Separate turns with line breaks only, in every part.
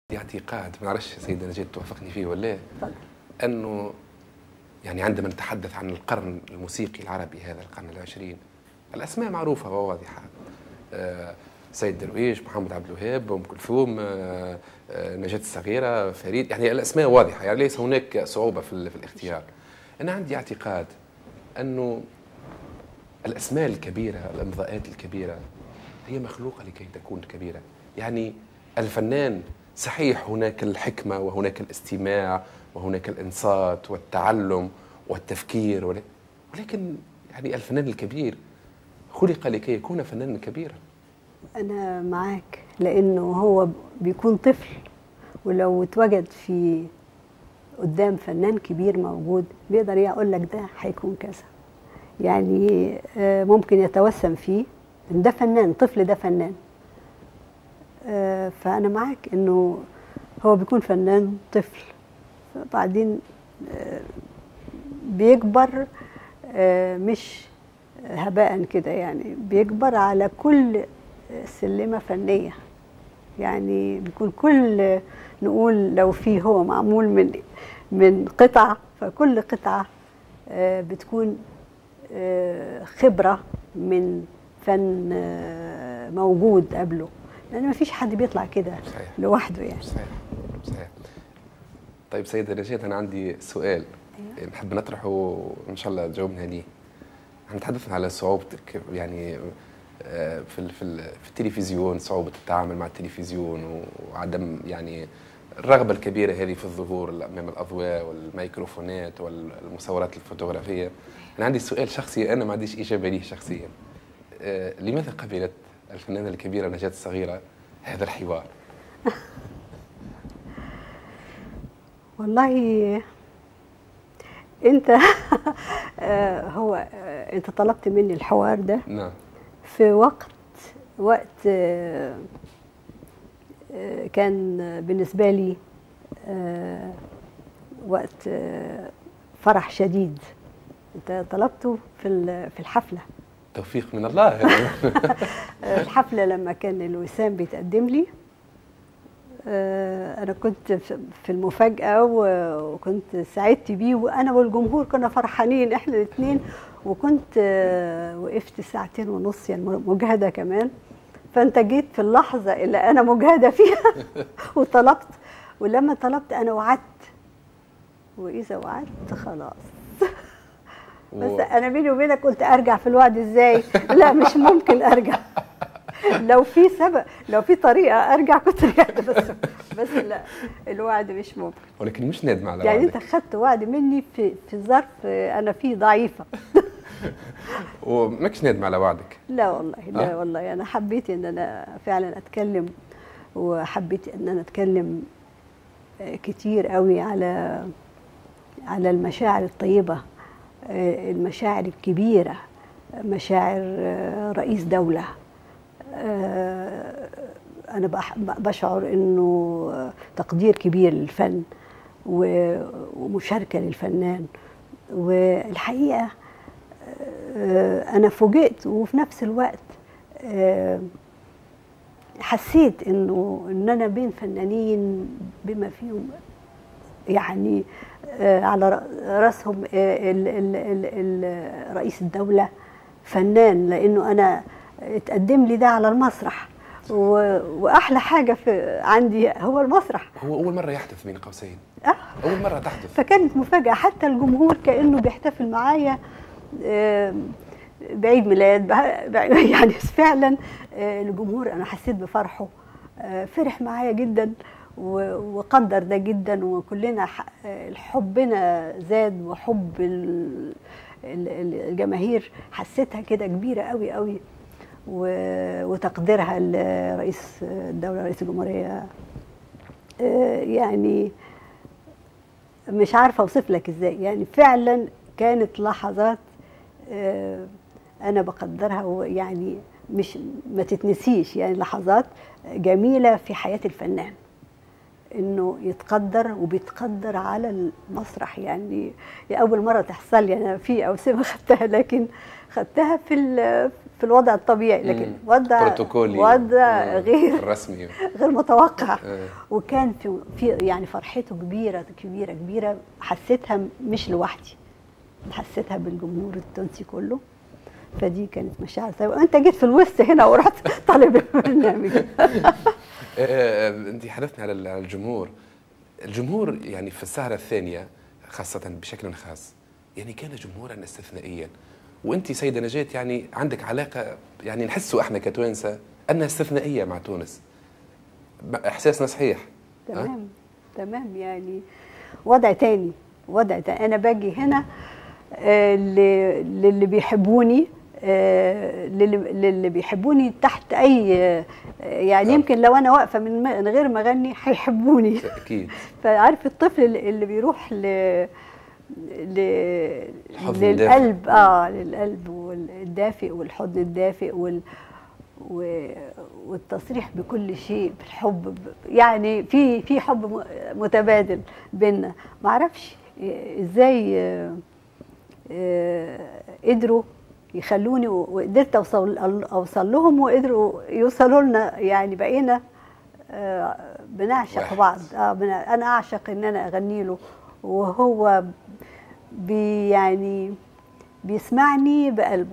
اعتقاد ما نعرفش سيدنا نجيب توافقني فيه ولا
تفضل.
انه يعني عندما نتحدث عن القرن الموسيقي العربي هذا القرن العشرين الاسماء معروفه وواضحه آه، سيد درويش محمد عبد الوهاب ام كلثوم آه، آه، نجاة الصغيره فريد يعني الاسماء واضحه يعني ليس هناك صعوبه في, ال- في الاختيار انا عندي اعتقاد انه الاسماء الكبيره الامضاءات الكبيره هي مخلوقه لكي تكون كبيره يعني الفنان صحيح هناك الحكمه وهناك الاستماع وهناك الانصات والتعلم والتفكير ول- ولكن يعني الفنان الكبير خلق لكي يكون فنانا كبيرا
أنا معاك لأنه هو بيكون طفل ولو اتوجد في قدام فنان كبير موجود بيقدر يقول لك ده هيكون كذا يعني آه، ممكن يتوسم فيه إن ده فنان طفل ده فنان آه، فأنا معاك إنه هو بيكون فنان طفل بعدين بيكبر آه، مش هباء كده يعني بيكبر على كل سلمة فنية يعني بيكون كل نقول لو في هو معمول من من قطع فكل قطعة آه، بتكون آه، خبرة من فن آه، موجود قبله لأن ما فيش حد بيطلع كده
صحيح.
لوحده يعني
صحيح صحيح طيب سيدة نجاة أنا عندي سؤال نحب نطرحه وإن شاء الله تجاوبنا عليه احنا تحدثنا على صعوبتك يعني آه، في ال- في ال- في التلفزيون صعوبة التعامل مع التلفزيون وعدم يعني الرغبة الكبيرة هذه في الظهور أمام الأضواء والميكروفونات والمصورات الفوتوغرافية أنا عندي سؤال شخصي أنا ما عنديش إجابة ليه شخصيا آه، لماذا قبلت الفنانة الكبيرة نجاة الصغيرة هذا الحوار؟
والله انت آه، هو آه، انت طلبت مني الحوار ده
نعم
في وقت وقت آه، آه، كان بالنسبة لي آه، وقت آه، فرح شديد انت طلبته في ال- في الحفلة
توفيق من الله
آه، الحفلة لما كان الوسام بيتقدم لي آه، أنا كنت في- في المفاجأة و- وكنت سعدت بيه وأنا والجمهور كنا فرحانين إحنا الاثنين وكنت آه، وقفت ساعتين ونص يعني مجهدة كمان فأنت جيت في اللحظة اللي أنا مجهدة فيها وطلبت ولما طلبت أنا وعدت وإذا وعدت خلاص بس
و-
انا بيني وبينك قلت ارجع في الوعد ازاي لا مش ممكن ارجع لو في سبب لو في طريقه ارجع كنت رجعت بس بس لا الوعد مش ممكن
ولكن مش نادم على
يعني انت
وعدك
خدت وعد مني في في ظرف انا فيه ضعيفه
وماكش نادم على وعدك
لا والله لا
آه.
والله انا حبيت ان انا فعلا اتكلم وحبيت ان انا اتكلم آه، كتير قوي على على المشاعر الطيبه آه، المشاعر الكبيره مشاعر آه، رئيس دوله آه، انا بح- بشعر انه تقدير كبير للفن و- ومشاركه للفنان والحقيقه آه، انا فوجئت وفي نفس الوقت آه، حسيت انه ان انا بين فنانين بما فيهم يعني آه، على ر- راسهم آه، ال- ال- ال- ال- رئيس الدوله فنان لانه انا اتقدم لي ده على المسرح و- واحلى حاجه في عندي هو المسرح
هو أول مرة يحدث بين قوسين
آه.
أول مرة تحدث
فكانت مفاجأة حتى الجمهور كأنه بيحتفل معايا آم، بعيد ميلاد بع- بع- يعني فعلا آه، الجمهور أنا حسيت بفرحه آه، فرح معايا جدا و- وقدر ده جدا وكلنا ح- آه، حبنا زاد وحب ال- ال- ال- الجماهير حسيتها كده كبيرة قوي قوي و- وتقديرها لرئيس الدولة رئيس الجمهورية آه، يعني مش عارفه اوصف لك ازاي يعني فعلا كانت لحظات آه، انا بقدرها ويعني مش ما تتنسيش يعني لحظات جميله في حياه الفنان انه يتقدر وبيتقدر على المسرح يعني هي اول مره تحصل لي انا في اوسمه خدتها لكن خدتها في ال- في الوضع الطبيعي لكن
مم.
وضع
بروتوكولي
وضع
مم.
غير
الرسمي
غير متوقع
آه.
وكان في, في يعني فرحته كبيره كبيره كبيره حسيتها مش لوحدي حسيتها بالجمهور التونسي كله فدي كانت مشاعر طيبه انت جيت في الوسط هنا ورحت طالب البرنامج
آه، انت حدثنا على على الجمهور الجمهور يعني في السهره الثانيه خاصه بشكل خاص يعني كان جمهورا استثنائيا وانت سيده نجاة يعني عندك علاقه يعني نحسوا احنا كتوانسه انها استثنائيه مع تونس ب- احساسنا صحيح ها؟
تمام تمام يعني وضع تاني وضع تاني انا باجي هنا آه، ل- للي بيحبوني آه، للي للي بيحبوني تحت اي آه، يعني
آه.
يمكن لو انا واقفه من من غير ما اغني هيحبوني
اكيد
فعارف الطفل اللي اللي بيروح ل ل
الحضن
للقلب اه للقلب والدافئ والحضن الدافئ وال و- والتصريح بكل شيء بالحب ب- يعني في في حب م- متبادل بينا ما اعرفش ازاي آه، آه، قدروا يخلوني و- وقدرت اوصل اوصل لهم وقدروا يوصلوا لنا يعني بقينا آه، بنعشق
واحد.
بعض اه بنا- انا اعشق ان انا اغني له وهو بي يعني بيسمعني بقلبه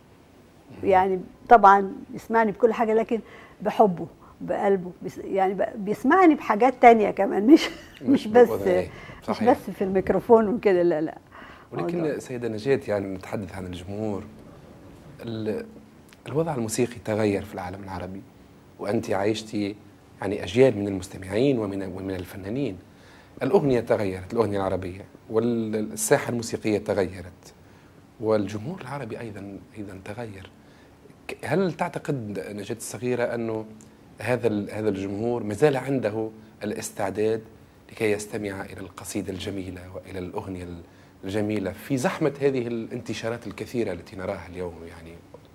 يعني طبعا بيسمعني بكل حاجه لكن بحبه بقلبه بيس- يعني ب- بيسمعني بحاجات تانية كمان مش مش بس
بوضعية.
مش
صحيح.
بس في الميكروفون وكده لا لا
ولكن
موضوع.
سيدة نجاة يعني نتحدث عن الجمهور ال- الوضع الموسيقي تغير في العالم العربي وأنت عايشتي يعني أجيال من المستمعين ومن ومن الفنانين الأغنية تغيرت الأغنية العربية والساحة الموسيقية تغيرت والجمهور العربي أيضا أيضا تغير ك- هل تعتقد نجاة الصغيرة أنه هذا ال- هذا الجمهور ما زال عنده الاستعداد لكي يستمع إلى القصيدة الجميلة وإلى الأغنية الجميلة في زحمة هذه الانتشارات الكثيرة التي نراها اليوم يعني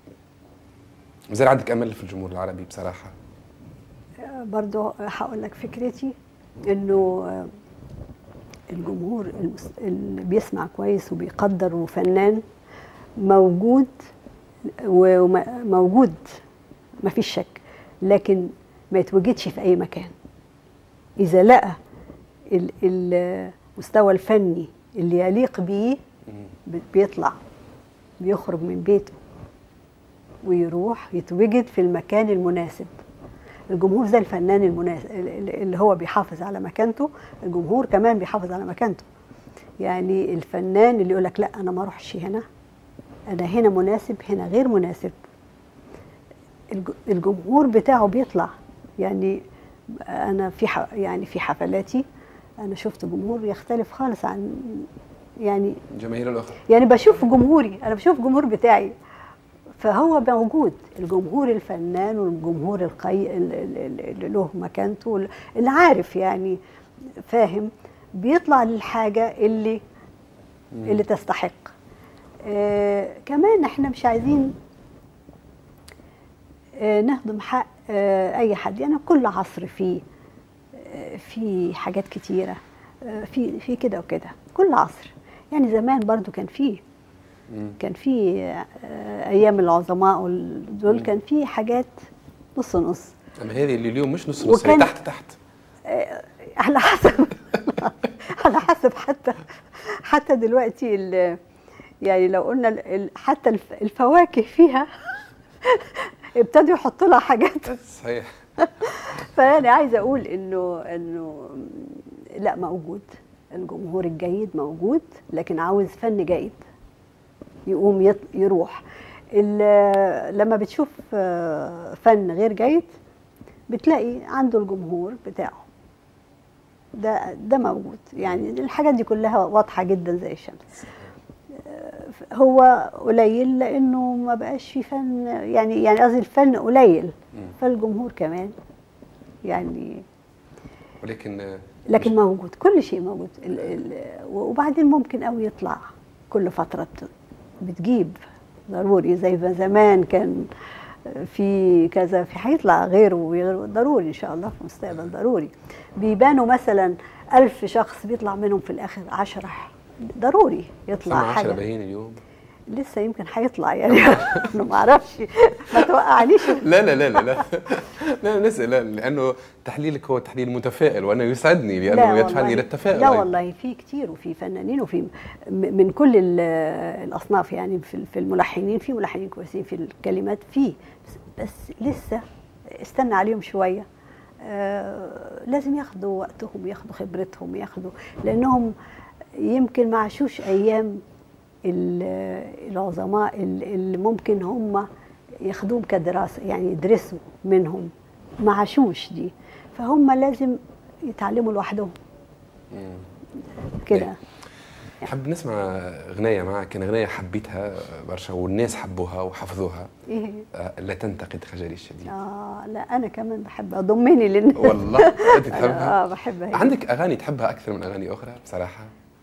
ما زال عندك أمل في الجمهور العربي بصراحة
برضو هقول لك فكرتي انه الجمهور المس- اللي بيسمع كويس وبيقدر وفنان موجود وموجود ما فيش شك لكن ما يتوجدش في اي مكان اذا لقى ال- المستوى الفني اللي يليق بيه بي- بيطلع بيخرج من بيته ويروح يتوجد في المكان المناسب الجمهور زي الفنان المناسب اللي هو بيحافظ على مكانته الجمهور كمان بيحافظ على مكانته يعني الفنان اللي يقول لك لا انا ما اروحش هنا انا هنا مناسب هنا غير مناسب الج- الجمهور بتاعه بيطلع يعني انا في ح- يعني في حفلاتي انا شفت جمهور يختلف خالص عن يعني
الجماهير الأخرى
يعني بشوف جمهوري انا بشوف الجمهور بتاعي فهو موجود الجمهور الفنان والجمهور القي ال- ال- ال- اللي له مكانته اللي عارف يعني فاهم بيطلع للحاجه اللي اللي تستحق آه كمان احنا مش عايزين آه نهضم حق آه اي حد يعني كل عصر فيه آه في حاجات كتيره آه في في كده وكده كل عصر يعني زمان برضو كان فيه
مم.
كان في آه، ايام العظماء وال- دول كان في حاجات نص نص
أما هذه اللي اليوم مش نص نص هي
وكان-
تحت تحت
على حسب على حسب حتى حتى دلوقتي ال- يعني لو قلنا ال- ال- حتى الف- الفواكه فيها ابتدوا يحطوا لها حاجات
صحيح
فانا عايزه اقول انه انه لا موجود الجمهور الجيد موجود لكن عاوز فن جيد يقوم يط- يروح ال- لما بتشوف آه، فن غير جيد بتلاقي عنده الجمهور بتاعه ده ده موجود يعني الحاجات دي كلها واضحه جدا زي الشمس آه، هو قليل لانه ما بقاش في فن يعني يعني قصدي الفن قليل
مم.
فالجمهور كمان يعني
ولكن آه،
لكن موجود كل شيء موجود ال ال وبعدين ممكن قوي يطلع كل فترة بت- بتجيب ضروري زي ما زمان كان في كذا في هيطلع غيره وغيره ضروري ان شاء الله في المستقبل ضروري بيبانوا مثلا ألف شخص بيطلع منهم في الاخر عشرة ضروري يطلع
سمع 10
حاجه
باهين اليوم
لسه يمكن هيطلع يعني انا ما اعرفش ما توقعنيش
لا لا لا لا لا لا نسأل لا لأنه تحليلك هو تحليل متفائل وأنا يسعدني
لا
لأنه
والله.
يدفعني إلى التفاؤل
لا
أيضاً.
والله في كتير وفي فنانين وفي م- من كل ال- الاصناف يعني في في الملحنين في ملحنين كويسين في الكلمات في بس, بس لسه استنى عليهم شويه آه لازم ياخدوا وقتهم ياخدوا خبرتهم ياخدوا لانهم يمكن ما عاشوش ايام ال- العظماء ال- اللي ممكن هم ياخدوهم كدراسه يعني يدرسوا منهم ما عاشوش دي فهم لازم يتعلموا لوحدهم
مم.
كده
حب نسمع أغنية معك كان أغنية حبيتها برشا والناس حبوها وحفظوها
ايه
آه، لا تنتقد خجلي الشديد
اه لا انا كمان بحبها ضمني للناس
والله أنت تحبها
اه بحبها هي.
عندك أغاني تحبها أكثر من أغاني أخرى بصراحة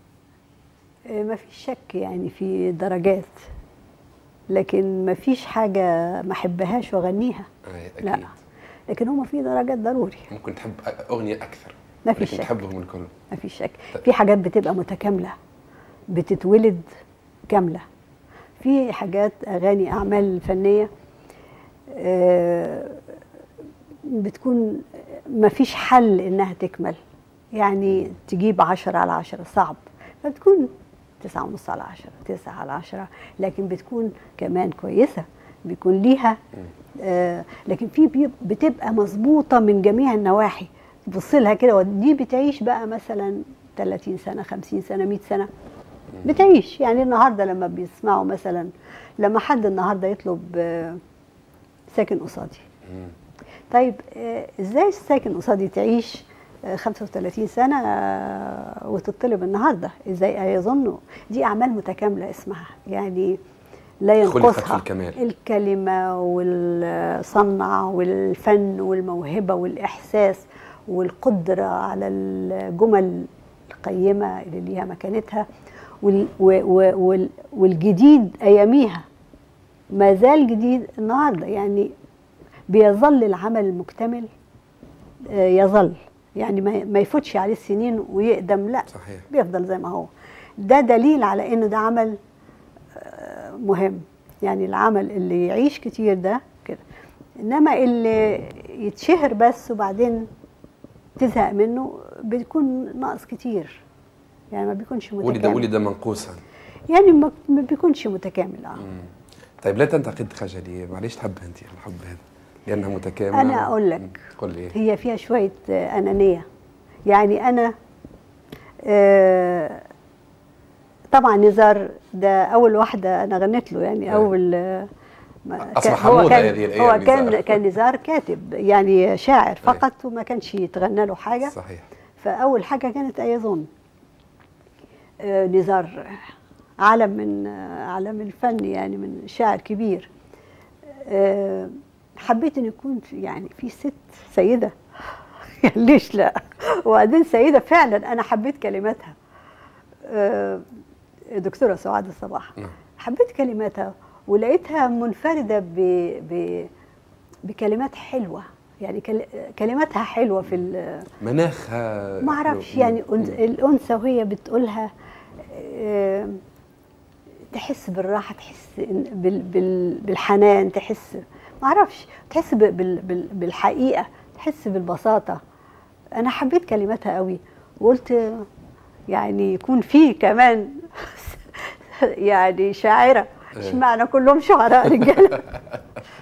آه، ما فيش شك يعني في درجات لكن ما فيش حاجه ما احبهاش واغنيها
آه، أكيد
لا لكن هما في درجات ضروري
ممكن تحب أغنية أكثر
ما فيش
لكن
شك.
تحبهم الكل
ما فيش شك في حاجات بتبقى متكامله بتتولد كامله في حاجات اغاني اعمال فنيه آه، بتكون ما فيش حل انها تكمل يعني تجيب عشرة على عشرة صعب فبتكون تسعة ونص على عشرة تسعة على عشرة لكن بتكون كمان كويسة بيكون ليها آه لكن في بي- بتبقى مظبوطة من جميع النواحي تبص لها كده ودي بتعيش بقى مثلا 30 سنة 50 سنة 100 سنة بتعيش يعني النهاردة لما بيسمعوا مثلا لما حد النهاردة يطلب آه، ساكن قصادي
مم.
طيب آه، ازاي الساكن قصادي تعيش آه، 35 سنة آه، وتطلب النهاردة ازاي يظنوا دي أعمال متكاملة اسمها يعني لا
خلقت في
ينقصها
الكمال.
الكلمة والصنع والفن والموهبة والإحساس والقدرة على الجمل القيمة اللي ليها مكانتها وال- و- و- وال- والجديد أياميها ما زال جديد النهارده يعني بيظل العمل المكتمل آه، يظل يعني ما ما يفوتش عليه السنين ويقدم لا
صحيح
بيفضل زي ما هو ده دليل على انه ده عمل آه، مهم يعني العمل اللي يعيش كتير ده كده انما اللي يتشهر بس وبعدين تزهق منه بيكون ناقص كتير يعني ما بيكونش
ولد
متكامل
ولد منقوصا
يعني ما ما بيكونش متكامل اه
مم. طيب لا تنتقد خجلي معليش تحبها أنت الحب هذا لأنها متكاملة
أنا أقول لك.
مم. قل لي
هي فيها شوية آه، أنانية يعني أنا آه، طبعا نزار ده أول واحدة أنا غنيت له يعني
أي.
أول آه، ما-
أصبح
هو
حمودة
كان
هذه الأيام
هو كان
نزار.
كان نزار كاتب يعني شاعر فقط وما كانش يتغنى له حاجة
صحيح
فأول حاجة كانت أيظن آه، نزار علم من آه، علم الفن يعني من شاعر كبير آه، حبيت ان يكون في يعني في ست سيده يعني ليش لا وبعدين سيده فعلا انا حبيت كلماتها آه، دكتوره سعاد الصباح
نعم.
حبيت كلماتها ولقيتها منفرده ب ب بكلمات حلوه يعني كل- كلماتها حلوه في ال-
مناخها
ما اعرفش
حلو.
يعني
مم.
أنث- الانثى وهي بتقولها آه، تحس بالراحه تحس إن- بال بال بالحنان تحس ما اعرفش تحس ب- بال بال بالحقيقه تحس بالبساطه انا حبيت كلماتها قوي وقلت يعني يكون في كمان يعني شاعره
إيه.
اشمعنى كلهم شعراء رجاله